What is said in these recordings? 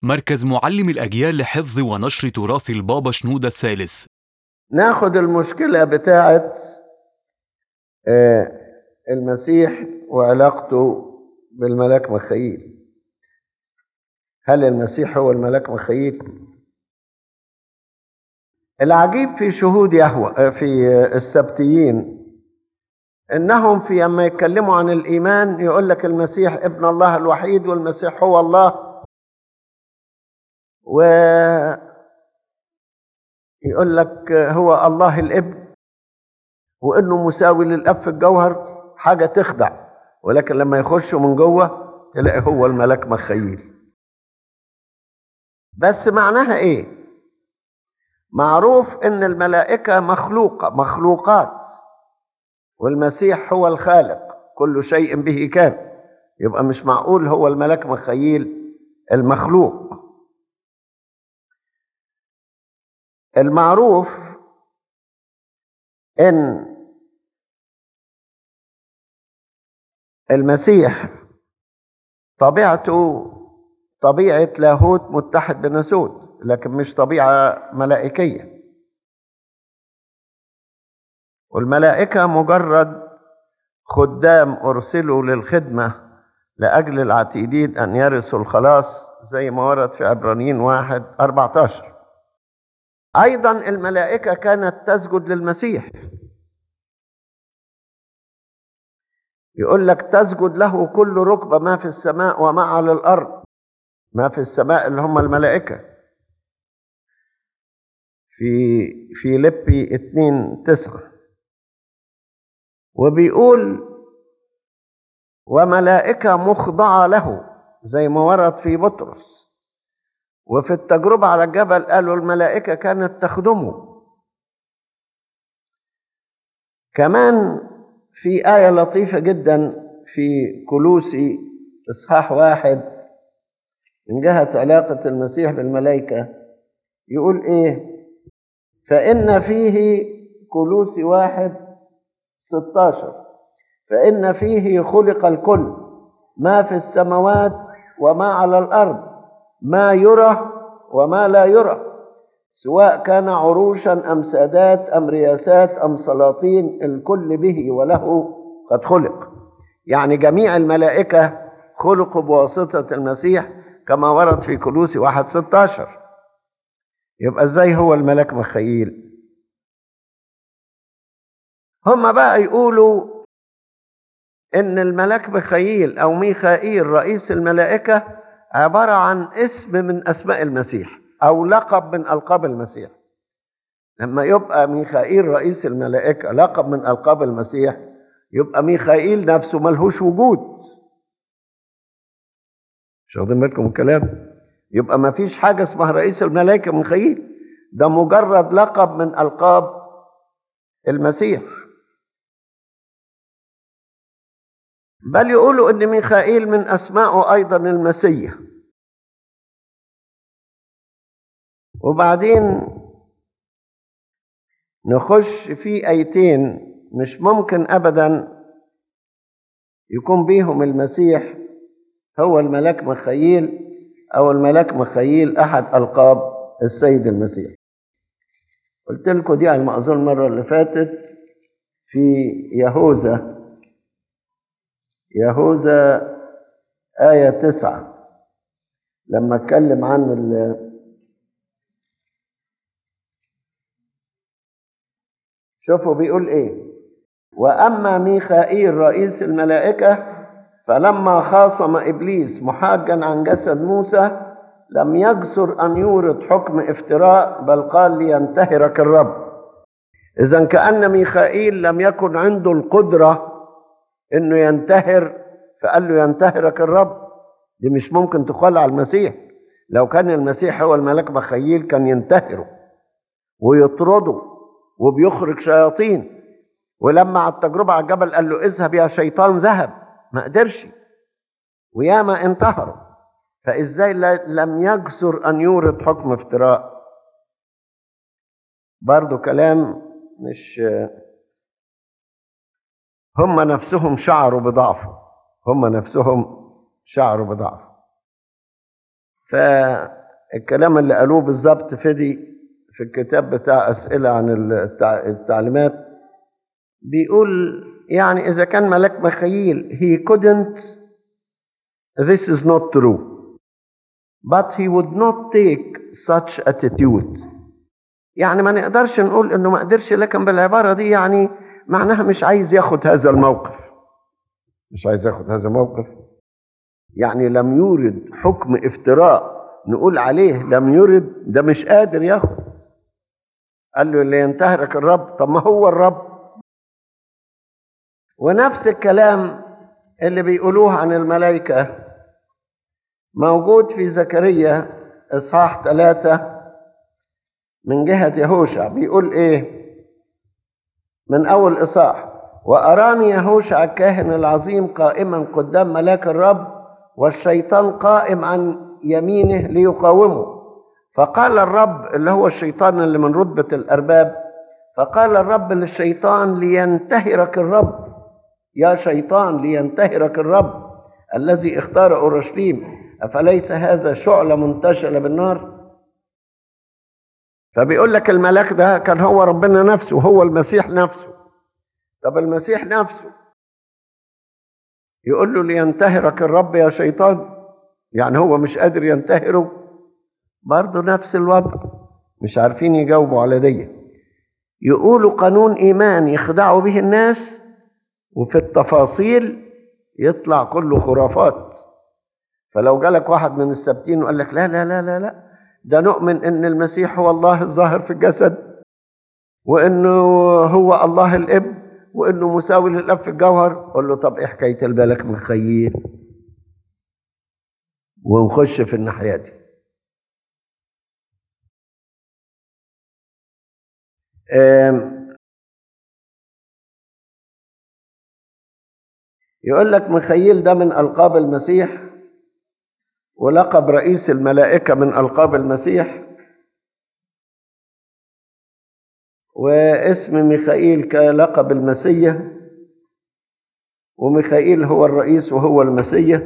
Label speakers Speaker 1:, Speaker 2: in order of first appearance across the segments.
Speaker 1: مركز معلم الأجيال لحفظ ونشر تراث البابا شنودة الثالث
Speaker 2: ناخد المشكلة بتاعت آه، المسيح وعلاقته بالملاك مخيل هل المسيح هو الملاك مخيل العجيب في شهود يهوى آه، في آه، السبتيين انهم في لما يتكلموا عن الايمان يقول لك المسيح ابن الله الوحيد والمسيح هو الله و يقول لك هو الله الابن وانه مساوي للاب في الجوهر حاجه تخدع ولكن لما يخشوا من جوه تلاقي هو الملاك مخيل بس معناها ايه معروف ان الملائكه مخلوقه مخلوقات والمسيح هو الخالق كل شيء به كان يبقى مش معقول هو الملاك مخيل المخلوق المعروف ان المسيح طبيعته طبيعه لاهوت متحد بناسوت لكن مش طبيعه ملائكيه والملائكه مجرد خدام ارسلوا للخدمه لاجل العتيدين ان يرثوا الخلاص زي ما ورد في عبرانيين واحد 14 ايضا الملائكه كانت تسجد للمسيح يقول لك تسجد له كل ركبه ما في السماء وما على الارض ما في السماء اللي هم الملائكه في في لبي 2 9 وبيقول وملائكه مخضعه له زي ما ورد في بطرس وفي التجربة على الجبل قالوا الملائكة كانت تخدمه كمان في آية لطيفة جدا في كلوسي إصحاح واحد من جهة علاقة المسيح بالملائكة يقول إيه فإن فيه كلوسي واحد ستاشر فإن فيه خلق الكل ما في السماوات وما على الأرض ما يرى وما لا يرى سواء كان عروشا أم سادات أم رياسات أم سلاطين الكل به وله قد خلق يعني جميع الملائكة خلقوا بواسطة المسيح كما ورد في كلوسي واحد ستاشر يبقى ازاي هو الملاك مخيل هما بقى يقولوا ان الملاك مخيل او ميخائيل رئيس الملائكه عباره عن اسم من اسماء المسيح او لقب من القاب المسيح لما يبقى ميخائيل رئيس الملائكه لقب من القاب المسيح يبقى ميخائيل نفسه ملهوش وجود مش واخدين بالكم من الكلام يبقى ما فيش حاجه اسمها رئيس الملائكه ميخائيل ده مجرد لقب من القاب المسيح بل يقولوا ان ميخائيل من اسمائه ايضا المسيح وبعدين نخش في ايتين مش ممكن ابدا يكون بيهم المسيح هو الملاك مخيل او الملاك مخيل احد القاب السيد المسيح قلت لكم دي على ما اظن المره اللي فاتت في يهوذا يهوذا آية تسعة لما اتكلم عن ال شوفوا بيقول ايه واما ميخائيل رئيس الملائكه فلما خاصم ابليس محاجا عن جسد موسى لم يجسر ان يورد حكم افتراء بل قال لينتهرك الرب اذا كان ميخائيل لم يكن عنده القدره انه ينتهر فقال له ينتهرك الرب دي مش ممكن تقال على المسيح لو كان المسيح هو الملاك مخيل كان ينتهره ويطرده وبيخرج شياطين ولما على التجربة على الجبل قال له اذهب يا شيطان ذهب ما قدرش وياما انتهروا فازاي لم يجسر ان يورد حكم افتراء برضو كلام مش هم نفسهم شعروا بضعفه هم نفسهم شعروا بضعفه فالكلام اللي قالوه بالظبط فدي في الكتاب بتاع أسئلة عن التع- التعليمات بيقول يعني إذا كان ملاك مخيل he couldn't this is not true but he would not take such attitude يعني ما نقدرش نقول انه ما قدرش لكن بالعبارة دي يعني معناها مش عايز ياخد هذا الموقف مش عايز ياخد هذا الموقف يعني لم يورد حكم افتراء نقول عليه لم يرد ده مش قادر ياخد قال له اللي ينتهرك الرب طب ما هو الرب ونفس الكلام اللي بيقولوه عن الملائكة موجود في زكريا إصحاح ثلاثة من جهة يهوشع بيقول إيه من أول إصحاح وأراني يهوشع الكاهن العظيم قائما قدام ملاك الرب والشيطان قائم عن يمينه ليقاومه فقال الرب اللي هو الشيطان اللي من رتبة الأرباب فقال الرب للشيطان لينتهرك الرب يا شيطان لينتهرك الرب الذي اختار أورشليم أفليس هذا شعلة منتشلة بالنار فبيقول لك الملاك ده كان هو ربنا نفسه هو المسيح نفسه طب المسيح نفسه يقول له لينتهرك الرب يا شيطان يعني هو مش قادر ينتهره برضه نفس الوضع مش عارفين يجاوبوا على دي يقولوا قانون إيمان يخدعوا به الناس وفي التفاصيل يطلع كله خرافات فلو جالك واحد من السبتين وقال لك لا لا لا لا لا ده نؤمن ان المسيح هو الله الظاهر في الجسد وانه هو الله الاب وانه مساوي للاب في الجوهر قول له طب ايه حكايه البالك مخيل ونخش في الناحيه دي آم، يقول لك مخيل ده من ألقاب المسيح ولقب رئيس الملائكة من ألقاب المسيح واسم ميخائيل كلقب المسيح وميخائيل هو الرئيس وهو المسيح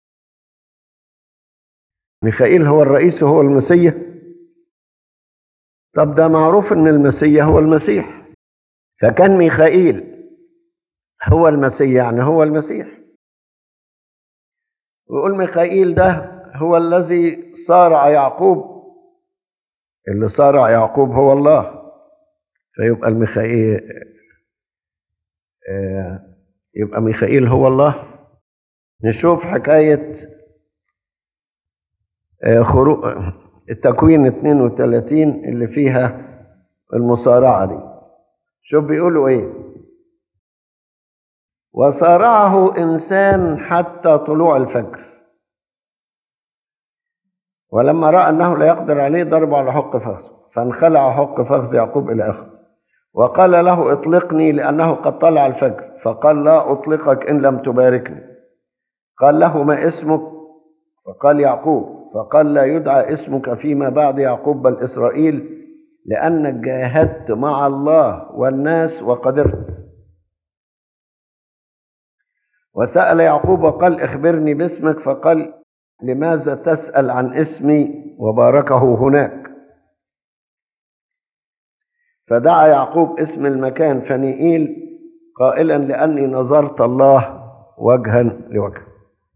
Speaker 2: ميخائيل هو الرئيس وهو المسيح طب ده معروف ان المسيح هو المسيح فكان ميخائيل هو المسيح يعني هو المسيح ويقول ميخائيل ده هو الذي صارع يعقوب اللي صارع يعقوب هو الله فيبقى الميخائيل آه، يبقى ميخائيل هو الله نشوف حكاية آه، خروج التكوين 32 اللي فيها المصارعة دي شوف بيقولوا ايه وصارعه إنسان حتى طلوع الفجر ولما رأى أنه لا يقدر عليه ضربه على حق فخذه فانخلع حق فخذ يعقوب إلى آخره وقال له اطلقني لأنه قد طلع الفجر فقال لا أطلقك إن لم تباركني قال له ما اسمك فقال يعقوب فقال لا يدعى اسمك فيما بعد يعقوب بل إسرائيل لأنك جاهدت مع الله والناس وقدرت وسأل يعقوب وقال اخبرني باسمك فقال لماذا تسأل عن اسمي وباركه هناك فدعا يعقوب اسم المكان فنيئيل قائلا لأني نظرت الله وجها لوجه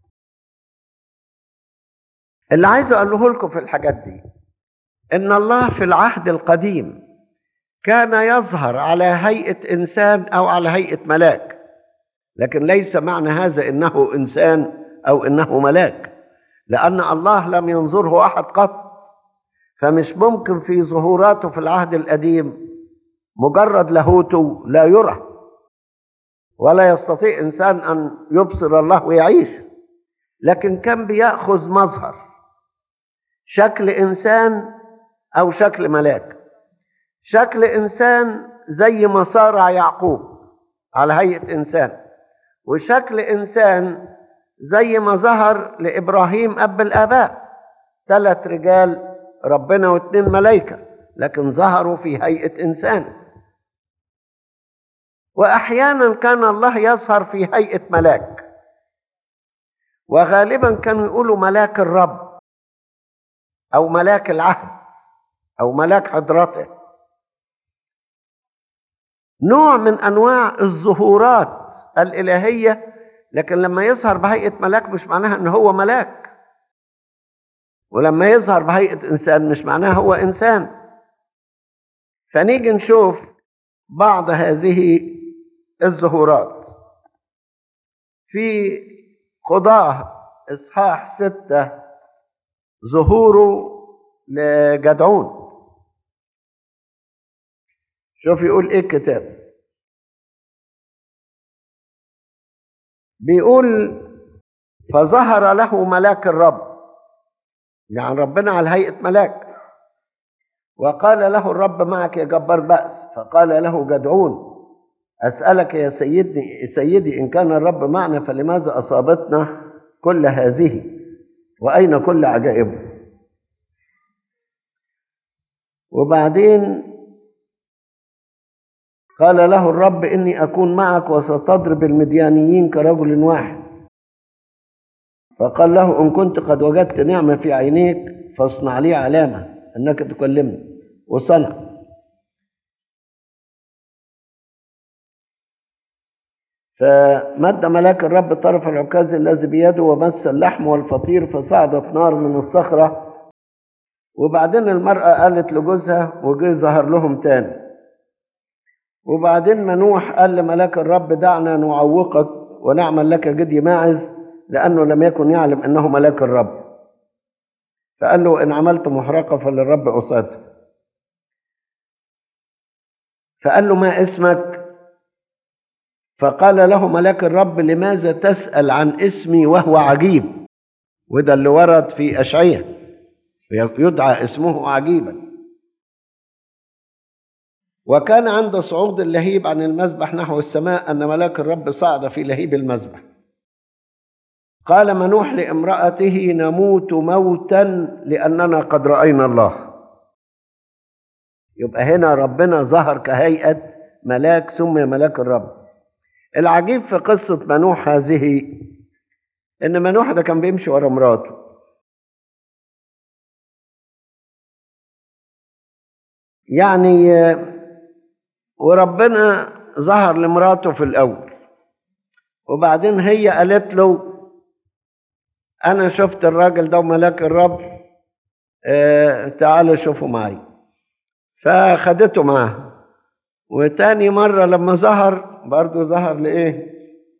Speaker 2: اللي عايز أقوله لكم في الحاجات دي إن الله في العهد القديم كان يظهر على هيئة إنسان أو على هيئة ملاك لكن ليس معنى هذا انه انسان او انه ملاك لان الله لم ينظره احد قط فمش ممكن في ظهوراته في العهد القديم مجرد لاهوته لا يرى ولا يستطيع انسان ان يبصر الله ويعيش لكن كان بياخذ مظهر شكل انسان او شكل ملاك شكل انسان زي ما صارع يعقوب على هيئه انسان وشكل انسان زي ما ظهر لابراهيم اب الاباء ثلاث رجال ربنا واثنين ملائكه لكن ظهروا في هيئه انسان واحيانا كان الله يظهر في هيئه ملاك وغالبا كانوا يقولوا ملاك الرب أو ملاك العهد أو ملاك حضرته نوع من أنواع الظهورات الإلهية لكن لما يظهر بهيئة ملاك مش معناها إن هو ملاك ولما يظهر بهيئة إنسان مش معناها هو إنسان فنيجي نشوف بعض هذه الظهورات في قضاه إصحاح ستة ظهوره لجدعون شوف يقول إيه الكتاب بيقول فظهر له ملاك الرب يعني ربنا على هيئة ملاك وقال له الرب معك يا جبار بأس فقال له جدعون أسألك يا سيدي سيدي إن كان الرب معنا فلماذا أصابتنا كل هذه وأين كل عجائبه وبعدين قال له الرب إني أكون معك وستضرب المديانيين كرجل واحد فقال له إن كنت قد وجدت نعمة في عينيك فاصنع لي علامة أنك تكلمني وصنع فمد ملاك الرب طرف العكاز الذي بيده ومس اللحم والفطير فصعدت نار من الصخرة وبعدين المرأة قالت لجوزها وجه ظهر لهم تاني وبعدين منوح قال لملاك الرب دعنا نعوقك ونعمل لك جدي ماعز لأنه لم يكن يعلم أنه ملاك الرب فقال له إن عملت محرقة فللرب أصاتها فقال له ما اسمك فقال له ملاك الرب لماذا تسأل عن اسمي وهو عجيب وده اللي ورد في أشعية يدعى اسمه عجيبا وكان عند صعود اللهيب عن المذبح نحو السماء أن ملاك الرب صعد في لهيب المذبح قال منوح لامرأته نموت موتا لأننا قد رأينا الله يبقى هنا ربنا ظهر كهيئة ملاك سمي ملاك الرب العجيب في قصة منوح هذه إن منوح ده كان بيمشي ورا مراته يعني وربنا ظهر لمراته في الأول وبعدين هي قالت له أنا شفت الراجل ده وملاك الرب آه تعالوا شوفوا معي فخدته معاه وتاني مرة لما ظهر برضه ظهر لإيه؟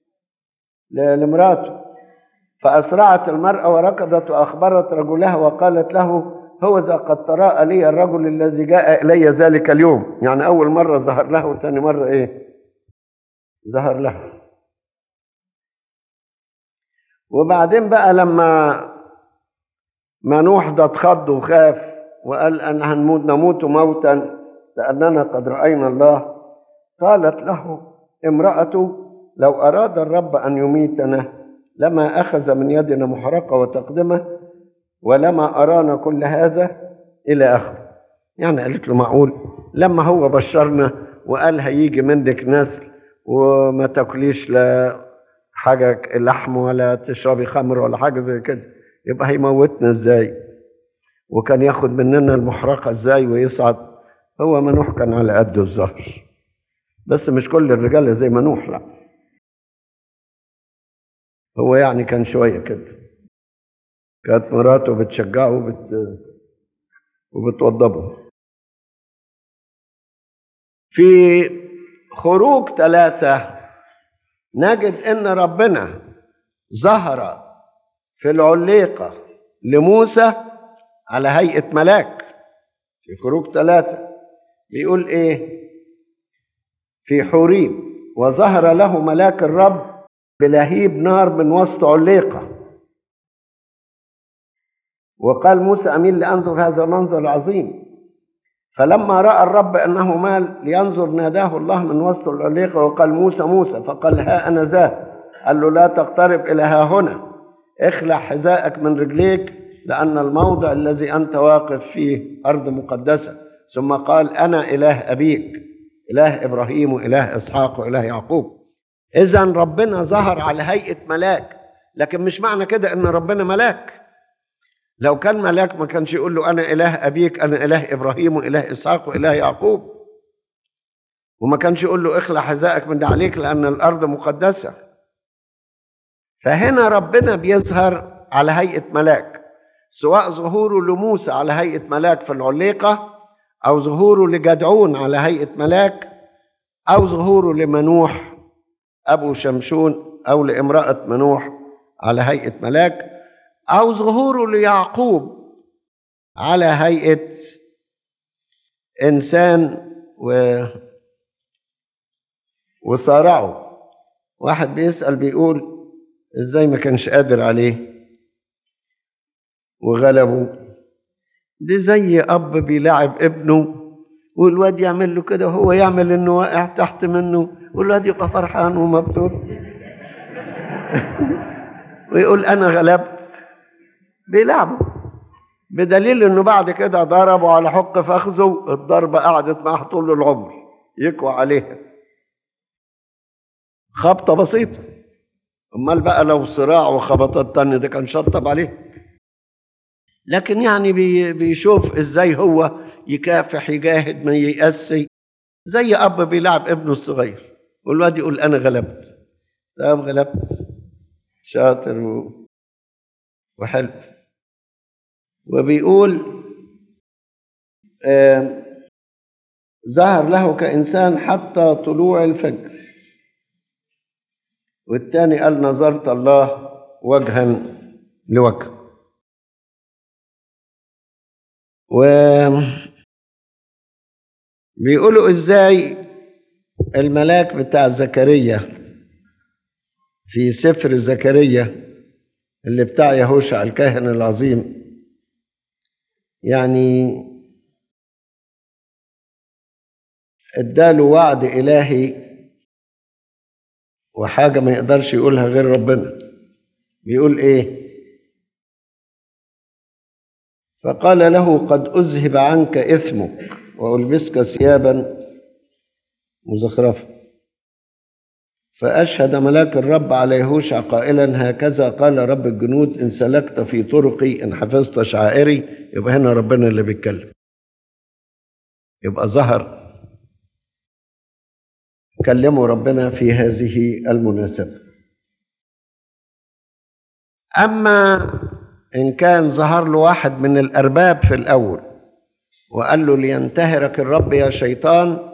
Speaker 2: لمراته فأسرعت المرأة وركضت وأخبرت رجلها وقالت له هو ذا قد تراءى لي الرجل الذي جاء إلي ذلك اليوم يعني أول مرة ظهر له وتاني مرة إيه؟ ظهر له وبعدين بقى لما منوح ده اتخض وخاف وقال أن هنموت نموت موتا لأننا قد رأينا الله قالت له امرأته لو أراد الرب أن يميتنا لما أخذ من يدنا محرقة وتقدمة ولما أرانا كل هذا إلى آخره يعني قالت له معقول لما هو بشرنا وقال هيجي منك نسل وما تاكليش لا حاجة لحم ولا تشربي خمر ولا حاجة زي كده يبقى هيموتنا ازاي وكان ياخد مننا المحرقة ازاي ويصعد هو منوح كان على قده الظهر بس مش كل الرجالة زي منوح لا هو يعني كان شوية كده كانت مراته بتشجعه وبت... وبتوضبه في خروج ثلاثة نجد ان ربنا ظهر في العليقة لموسى على هيئة ملاك في خروج ثلاثة بيقول ايه في حوريم وظهر له ملاك الرب بلهيب نار من وسط عليقة وقال موسى أمين لأنظر هذا المنظر العظيم فلما رأى الرب أنه مال لينظر ناداه الله من وسط العليقة وقال موسى موسى فقال ها أنا ذا قال له لا تقترب إلى ها هنا اخلع حذاءك من رجليك لأن الموضع الذي أنت واقف فيه أرض مقدسة ثم قال أنا إله أبيك إله إبراهيم وإله إسحاق وإله يعقوب إذا ربنا ظهر على هيئة ملاك لكن مش معنى كده إن ربنا ملاك لو كان ملاك ما كانش يقول له أنا إله أبيك أنا إله إبراهيم وإله إسحاق وإله يعقوب وما كانش يقول له اخلع حذائك من عليك لأن الأرض مقدسة فهنا ربنا بيظهر على هيئة ملاك سواء ظهوره لموسى على هيئة ملاك في العليقة أو ظهوره لجدعون على هيئة ملاك أو ظهوره لمنوح أبو شمشون أو لامرأة منوح على هيئة ملاك أو ظهوره ليعقوب على هيئة إنسان و وصارعه واحد بيسأل بيقول إزاي ما كانش قادر عليه وغلبه دي زي أب بيلعب ابنه والواد يعمل له كده وهو يعمل إنه واقع تحت منه والواد يبقى فرحان ومبسوط ويقول أنا غلبت بيلعبوا بدليل إنه بعد كده ضربوا على حق فخذه الضربة قعدت معاه طول العمر يكوى عليها خبطة بسيطة أمال بقى لو صراع وخبطات تانية ده كان شطب عليه لكن يعني بي بيشوف ازاي هو يكافح يجاهد ما ييأسي زي اب بيلعب ابنه الصغير والواد يقول انا غلبت طب غلبت شاطر و... وحلو وبيقول آه ظهر له كإنسان حتى طلوع الفجر والتاني قال نظرت الله وجها لوجه و بيقولوا ازاي الملاك بتاع زكريا في سفر زكريا اللي بتاع يهوشع الكاهن العظيم يعني اداله وعد الهي وحاجه ما يقدرش يقولها غير ربنا بيقول ايه فقال له قد أذهب عنك إثمك وألبسك ثيابا مزخرفة فأشهد ملاك الرب على يهوشع قائلا هكذا قال رب الجنود إن سلكت في طرقي إن حفظت شعائري يبقى هنا ربنا اللي بيتكلم يبقى ظهر كلموا ربنا في هذه المناسبة أما إن كان ظهر له واحد من الأرباب في الأول وقال له لينتهرك الرب يا شيطان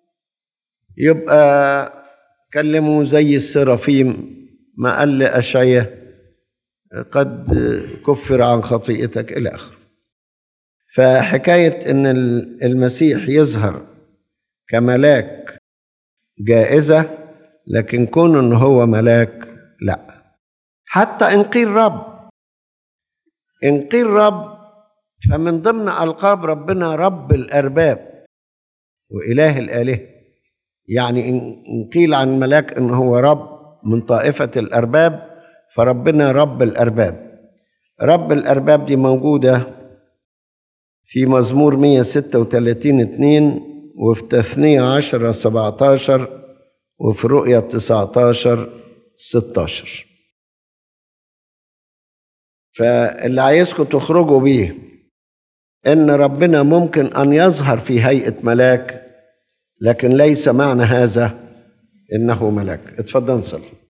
Speaker 2: يبقى كلمه زي السرافيم ما قال لأشعية قد كفر عن خطيئتك إلى آخره فحكاية إن المسيح يظهر كملاك جائزة لكن كون إن هو ملاك لا حتى إن قيل رب إن قيل رب فمن ضمن ألقاب ربنا رب الأرباب وإله الآلهة يعني إن قيل عن ملاك إن هو رب من طائفة الأرباب فربنا رب الأرباب رب الأرباب دي موجودة في مزمور 136 2 وفي تثنية 10 17 وفي رؤية 19 16 فاللي عايزكم تخرجوا بيه ان ربنا ممكن ان يظهر في هيئه ملاك لكن ليس معنى هذا انه ملاك اتفضل صلي